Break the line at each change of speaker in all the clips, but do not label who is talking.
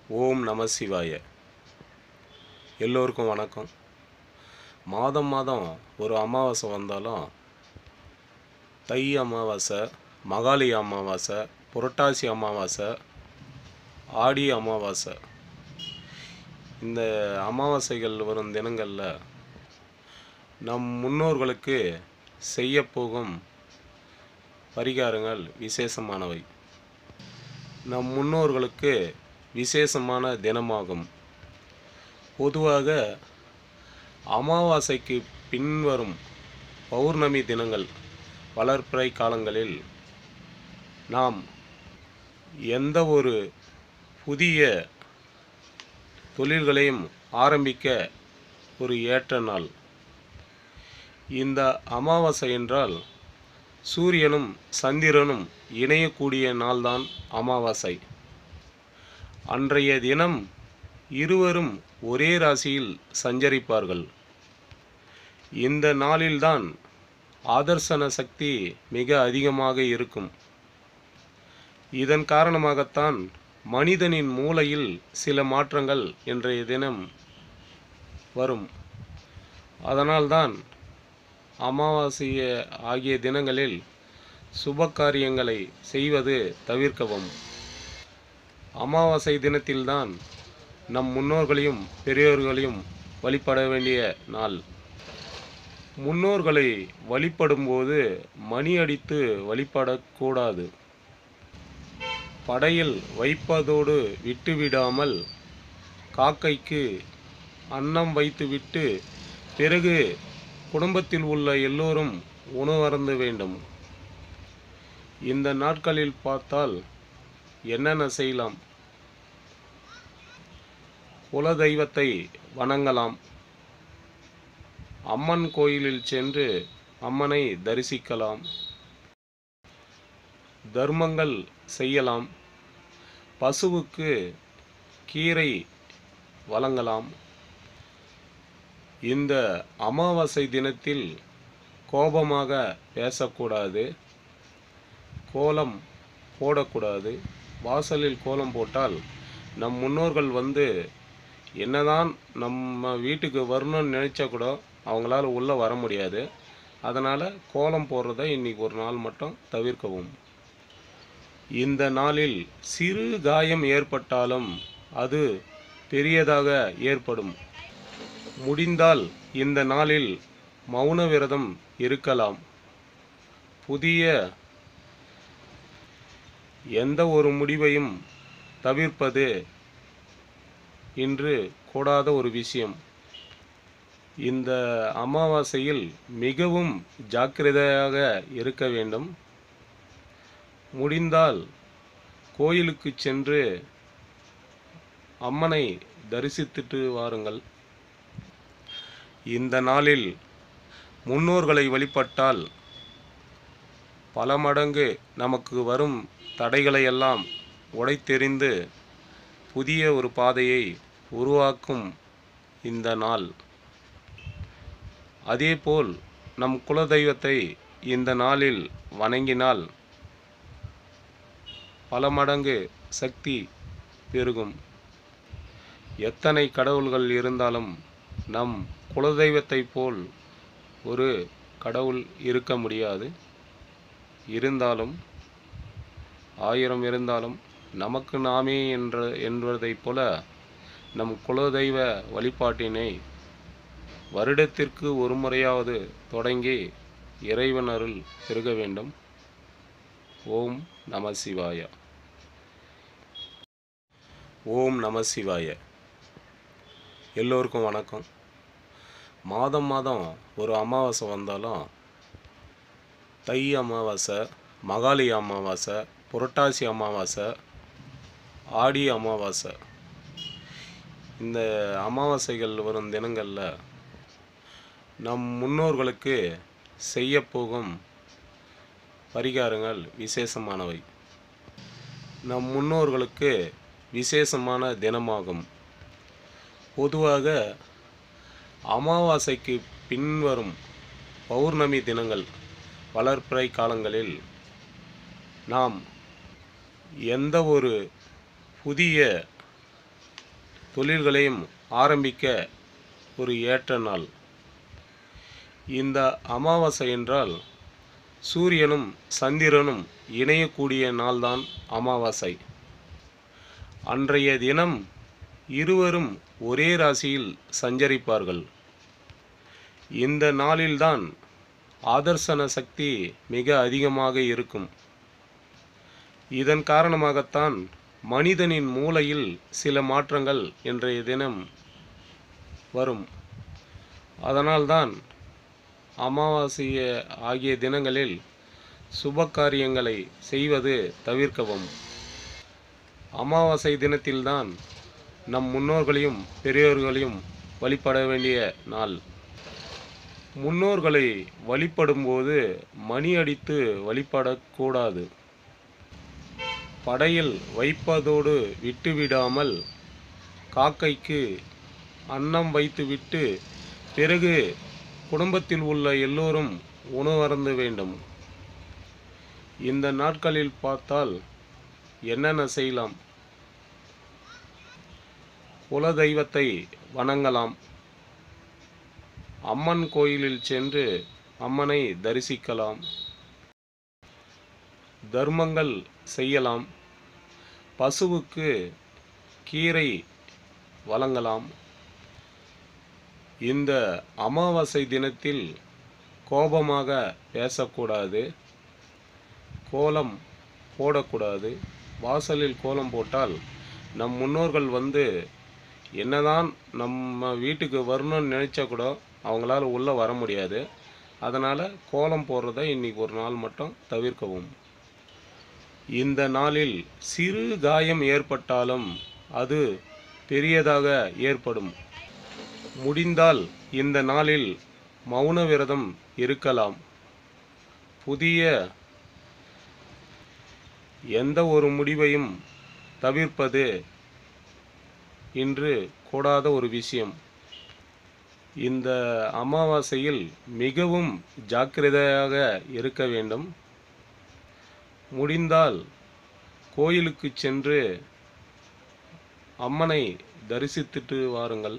ஓம் நம சிவாய எல்லோருக்கும் வணக்கம் மாதம் மாதம் ஒரு அமாவாசை வந்தாலும் தை அமாவாசை மகாளி அமாவாசை புரட்டாசி அமாவாசை ஆடி அமாவாசை இந்த அமாவாசைகள் வரும் தினங்களில் நம் முன்னோர்களுக்கு செய்யப்போகும் பரிகாரங்கள் விசேஷமானவை நம் முன்னோர்களுக்கு விசேஷமான தினமாகும் பொதுவாக அமாவாசைக்கு பின்வரும் பௌர்ணமி தினங்கள் வளர்ப்பிறை காலங்களில் நாம் எந்த ஒரு புதிய தொழில்களையும் ஆரம்பிக்க ஒரு ஏற்ற நாள் இந்த அமாவாசை என்றால் சூரியனும் சந்திரனும் இணையக்கூடிய நாள்தான் அமாவாசை அன்றைய தினம் இருவரும் ஒரே ராசியில் சஞ்சரிப்பார்கள் இந்த நாளில்தான் ஆதர்சன சக்தி மிக அதிகமாக இருக்கும் இதன் காரணமாகத்தான் மனிதனின் மூளையில் சில மாற்றங்கள் இன்றைய தினம் வரும் அதனால்தான் அமாவாசைய ஆகிய தினங்களில் சுப காரியங்களை செய்வது தவிர்க்கவும் அமாவாசை தினத்தில்தான் நம் முன்னோர்களையும் பெரியோர்களையும் வழிபட வேண்டிய நாள் முன்னோர்களை வழிபடும்போது மணி அடித்து வழிபடக்கூடாது படையில் வைப்பதோடு விட்டுவிடாமல் காக்கைக்கு அன்னம் வைத்துவிட்டு பிறகு குடும்பத்தில் உள்ள எல்லோரும் உணவருந்த வேண்டும் இந்த நாட்களில் பார்த்தால் என்னென்ன செய்யலாம் குல தெய்வத்தை வணங்கலாம் அம்மன் கோயிலில் சென்று அம்மனை தரிசிக்கலாம் தர்மங்கள் செய்யலாம் பசுவுக்கு கீரை வழங்கலாம் இந்த அமாவாசை தினத்தில் கோபமாக பேசக்கூடாது கோலம் போடக்கூடாது வாசலில் கோலம் போட்டால் நம் முன்னோர்கள் வந்து என்னதான் நம்ம வீட்டுக்கு வரணும்னு நினச்சா கூட அவங்களால உள்ளே வர முடியாது அதனால் கோலம் போடுறதை இன்னைக்கு ஒரு நாள் மட்டும் தவிர்க்கவும் இந்த நாளில் சிறு காயம் ஏற்பட்டாலும் அது பெரியதாக ஏற்படும் முடிந்தால் இந்த நாளில் மௌன விரதம் இருக்கலாம் புதிய எந்த ஒரு முடிவையும் தவிர்ப்பது இன்று கூடாத ஒரு விஷயம் இந்த அமாவாசையில் மிகவும் ஜாக்கிரதையாக இருக்க வேண்டும் முடிந்தால் கோயிலுக்கு சென்று அம்மனை தரிசித்துட்டு வாருங்கள் இந்த நாளில் முன்னோர்களை வழிபட்டால் பல மடங்கு நமக்கு வரும் தடைகளை எல்லாம் உடைத்தெறிந்து புதிய ஒரு பாதையை உருவாக்கும் இந்த நாள் அதேபோல் நம் குலதெய்வத்தை இந்த நாளில் வணங்கினால் பல மடங்கு சக்தி பெருகும் எத்தனை கடவுள்கள் இருந்தாலும் நம் குலதெய்வத்தை போல் ஒரு கடவுள் இருக்க முடியாது இருந்தாலும் ஆயிரம் இருந்தாலும் நமக்கு நாமே என்ற என்பதைப் போல நம் குலதெய்வ வழிபாட்டினை வருடத்திற்கு ஒரு முறையாவது தொடங்கி இறைவன் அருள் பெருக வேண்டும் ஓம் நம சிவாய ஓம் நம சிவாய எல்லோருக்கும் வணக்கம் மாதம் மாதம் ஒரு அமாவாசை வந்தாலும் தை அமாவாசை மகாளி அமாவாசை புரட்டாசி அமாவாசை ஆடி அமாவாசை இந்த அமாவாசைகள் வரும் தினங்களில் நம் முன்னோர்களுக்கு செய்யப்போகும் பரிகாரங்கள் விசேஷமானவை நம் முன்னோர்களுக்கு விசேஷமான தினமாகும் பொதுவாக அமாவாசைக்கு பின்வரும் பௌர்ணமி தினங்கள் வளர்ப்பிறை காலங்களில் நாம் எந்த ஒரு புதிய தொழில்களையும் ஆரம்பிக்க ஒரு ஏற்ற நாள் இந்த அமாவாசை என்றால் சூரியனும் சந்திரனும் இணையக்கூடிய நாள்தான் அமாவாசை அன்றைய தினம் இருவரும் ஒரே ராசியில் சஞ்சரிப்பார்கள் இந்த நாளில்தான் ஆதர்சன சக்தி மிக அதிகமாக இருக்கும் இதன் காரணமாகத்தான் மனிதனின் மூளையில் சில மாற்றங்கள் இன்றைய தினம் வரும் அதனால்தான் அமாவாசை ஆகிய தினங்களில் சுப காரியங்களை செய்வது தவிர்க்கவும் அமாவாசை தினத்தில்தான் நம் முன்னோர்களையும் பெரியோர்களையும் வழிபட வேண்டிய நாள் முன்னோர்களை வழிபடும்போது மணி அடித்து வழிபடக்கூடாது படையில் வைப்பதோடு விட்டுவிடாமல் காக்கைக்கு அன்னம் வைத்துவிட்டு பிறகு குடும்பத்தில் உள்ள எல்லோரும் உணவருந்த வேண்டும் இந்த நாட்களில் பார்த்தால் என்னென்ன செய்யலாம் குல தெய்வத்தை வணங்கலாம் அம்மன் கோயிலில் சென்று அம்மனை தரிசிக்கலாம் தர்மங்கள் செய்யலாம் பசுவுக்கு கீரை வழங்கலாம் இந்த அமாவாசை தினத்தில் கோபமாக பேசக்கூடாது கோலம் போடக்கூடாது வாசலில் கோலம் போட்டால் நம் முன்னோர்கள் வந்து என்னதான் நம்ம வீட்டுக்கு வரணும்னு நினச்சா கூட அவங்களால உள்ளே வர முடியாது அதனால் கோலம் போடுறத இன்னைக்கு ஒரு நாள் மட்டும் தவிர்க்கவும் இந்த நாளில் சிறு காயம் ஏற்பட்டாலும் அது பெரியதாக ஏற்படும் முடிந்தால் இந்த நாளில் மௌன விரதம் இருக்கலாம் புதிய எந்த ஒரு முடிவையும் தவிர்ப்பது இன்று கூடாத ஒரு விஷயம் இந்த அமாவாசையில் மிகவும் ஜாக்கிரதையாக இருக்க வேண்டும் முடிந்தால் கோயிலுக்கு சென்று அம்மனை தரிசித்துட்டு வாருங்கள்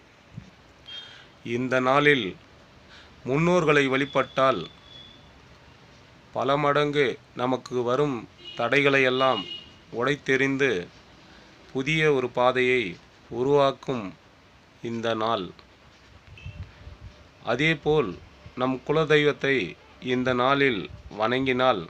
இந்த நாளில் முன்னோர்களை வழிபட்டால் பல மடங்கு நமக்கு வரும் தடைகளை எல்லாம் உடைத்தெறிந்து புதிய ஒரு பாதையை உருவாக்கும் இந்த நாள் அதேபோல் நம் குலதெய்வத்தை இந்த நாளில் வணங்கினால்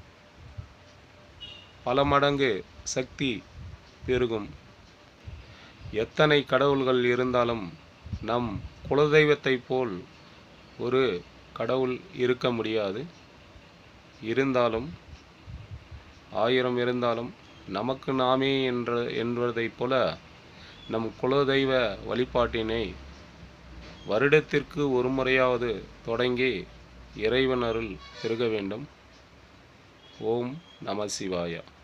பல மடங்கு சக்தி பெருகும் எத்தனை கடவுள்கள் இருந்தாலும் நம் குலதெய்வத்தைப் போல் ஒரு கடவுள் இருக்க முடியாது இருந்தாலும் ஆயிரம் இருந்தாலும் நமக்கு நாமே என்ற என்பதைப் போல நம் குலதெய்வ வழிபாட்டினை வருடத்திற்கு ஒரு முறையாவது தொடங்கி இறைவன் அருள் பெருக வேண்டும் ஓம் நம சிவாய